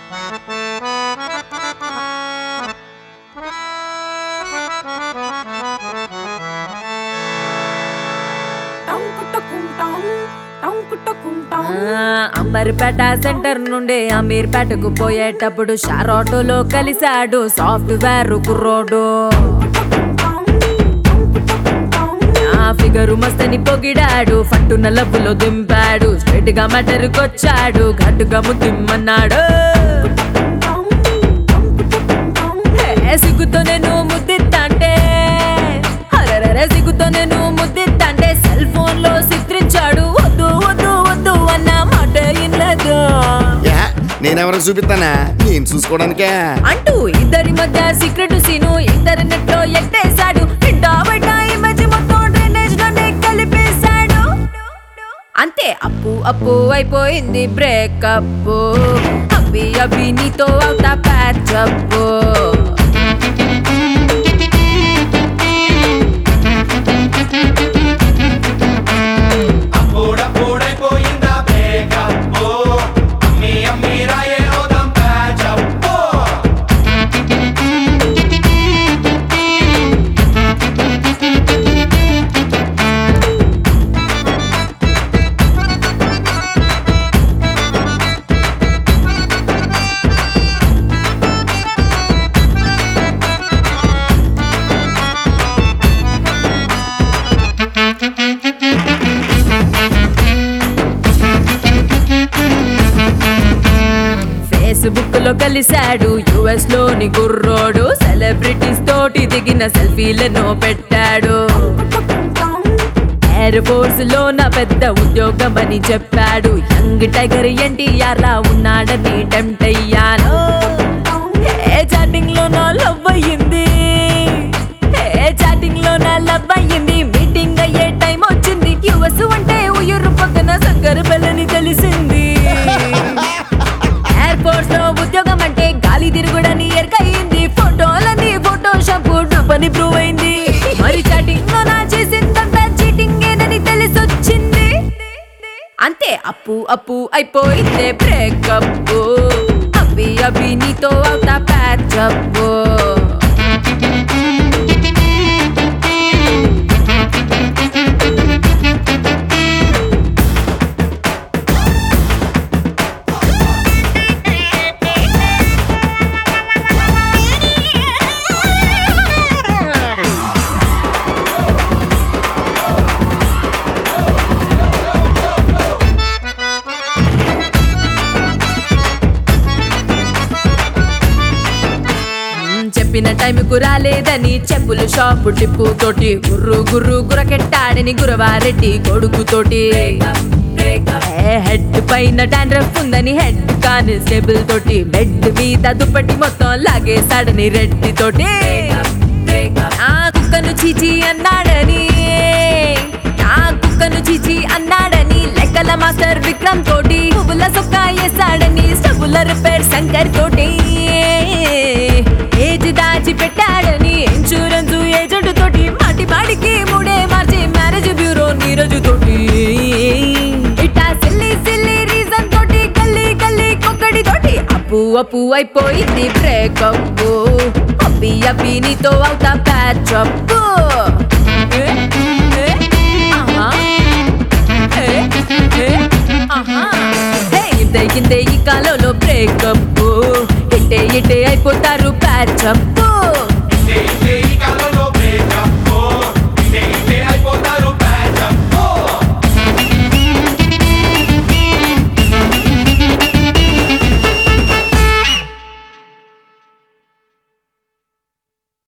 ఆ, అంబర్పేట సెంటర్ నుండి అమీర్పేటకు పోయేటప్పుడు షార్ ఆటోలో కలిశాడు సాఫ్ట్వేర్ కుర్రోడు ఆ ఫిగరు మస్తని పొగిడాడు ఫట్టున లబ్బులో దింపాడు స్ట్రైట్ గా మటరుకొచ్చాడు ఘట్టుగా ముద్దిమ్మన్నాడు హే, సిగ్గుతో నేను ముద్దిత్తంటే అరెరెరె సిగ్గుతో నేను ముద్దిత్తంటే సెల్ ఫోన్ లో చిత్రించాడు వద్దు వద్దు వద్దు అన్న మాట ఇన్నదు యా నేనెవరికి చూపిస్తానా నేను చూసుకోవడానికే అంటూ ఇద్దరి మధ్య సీక్రెట్ సీను ఇంటర్నెట్ లో ఎట్టేశాడు ఇంటా బయట ఇమేజ్ మొత్తం డ్రైనేజ్ లోనే కలిపేశాడు అంతే అప్పు అప్పు అయిపోయింది బ్రేకప్ అవి అవి నీతో అవుతా ప్యాచ్ అప్ అప్పుడప్పుడైపోయిందా బ్రేకప్ అమ్మి అమ్మి రాయే ఓదాం ప్యాచప్ ఫేస్బుక్ లో కలిశాడు యుఎస్ లోని కుర్రోడు సెలబ్రిటీస్ తోటి దిగిన సెల్ఫీలను పెట్టాడు ఎయిర్ ఫోర్స్ లో నా పెద్ద ఉద్యోగం అని చెప్పాడు యంగ్ టైగర్ ఎన్టీఆర్ లా ఉన్నాడని టెంప్ట్ అయ్యాను ఏ చాటింగ్ లో నా లవ్ అయ్యింది ఏ చాటింగ్ లో నా లవ్ అయ్యింది మీటింగ్ అయ్యే టైం వచ్చింది యుఎస్ అంటే ఉయ్యూరు పక్కన సంకర బెల్లని తెలిసింది ఎయిర్పోర్ట్ లో ఉద్యోగం అంటే గాలి తిరుగుడని ఎరకయింది ఫోటోలని ఫోటోషాప్ పని ప్రూవ్ అయింది మరి చాటింగ్ లో నా చేసిందంతా చీటింగ్ ఏనని తెలిసొచ్చింది అంతే అప్పు అప్పు అయిపోయిందే బ్రేకప్ అవి అవి నీతో అవుతా ప్యాచప్ చెప్పిన టైంకు రాలేదని చెప్పులు షాపు టిప్పు తోటి గుర్రు గుర్రు గురకెట్టాడని గురవారెడ్డి కొడుకు తోటి హెడ్ పైన డాండ్రఫ్ ఉందని హెడ్ కానిస్టేబుల్ తోటి బెడ్ మీద దుప్పటి మొత్తం లాగేశాడని రెడ్డి తోటి ఆ కుక్కను చీచి అన్నాడని ఆ కుక్కను చీచి అన్నాడని లెక్కల మాస్టర్ విక్రమ్ తోటి పువ్వుల సొక్క వేసాడని స్టబుల రిపేర్ శంకర్ తోటి ఏజ్ దాచి పెట్టాడని ఇన్సూరెన్స్ ఏజెంట్ తోటి మాటి మాటికి మూడే మార్చి మ్యారేజ్ బ్యూరో నీరజు తోటి ఇట్టా సిల్లి సిల్లి రీజన్ తోటి గల్లీ గల్లీ కొక్కడి తోటి అప్పు అప్పు అయిపోయింది బ్రేకప్ అబ్బి అబ్బి నీతో అవుతా ప్యాచ్ అప్ ఇంతే ఇంతే ఈ కాలంలో బ్రేకప్ ఇట్టే ఇట్టే అయిపోతారు ప్యాచ్ అప్ ఇదే ఇదే